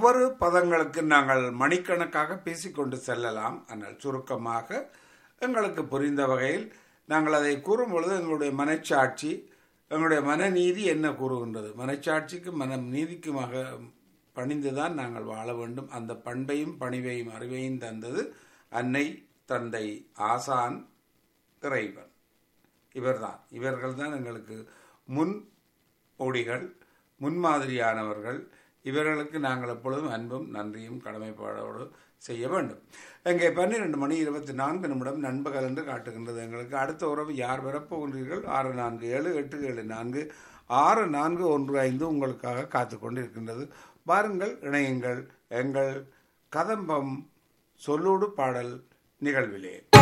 ஒவ்வொரு பதங்களுக்கு நாங்கள் மணிக்கணக்காக பேசிக்கொண்டு செல்லலாம் ஆனால் சுருக்கமாக எங்களுக்கு புரிந்த வகையில் நாங்கள் அதை கூறும் பொழுது எங்களுடைய மனச்சாட்சி எங்களுடைய மனநீதி என்ன கூறுகின்றது மனச்சாட்சிக்கும் மன நீதிக்குமாக பணிந்துதான் நாங்கள் வாழ வேண்டும் அந்த பண்பையும் பணிவையும் அறிவையும் தந்தது அன்னை தந்தை ஆசான் இறைவன் இவர்தான் இவர்கள் தான் எங்களுக்கு முன் ஓடிகள் முன்மாதிரியானவர்கள் இவர்களுக்கு நாங்கள் எப்பொழுதும் அன்பும் நன்றியும் கடமைப்பாடோடு செய்ய வேண்டும் இங்கே பன்னிரெண்டு மணி இருபத்தி நான்கு நிமிடம் நண்பகல் என்று காட்டுகின்றது எங்களுக்கு அடுத்த உறவு யார் வரப்போகின்றீர்கள் ஆறு நான்கு ஏழு எட்டு ஏழு நான்கு ஆறு நான்கு ஒன்று ஐந்து உங்களுக்காக காத்து கொண்டிருக்கின்றது பாருங்கள் இணையுங்கள் எங்கள் கதம்பம் சொல்லோடு பாடல் நிகழ்விலே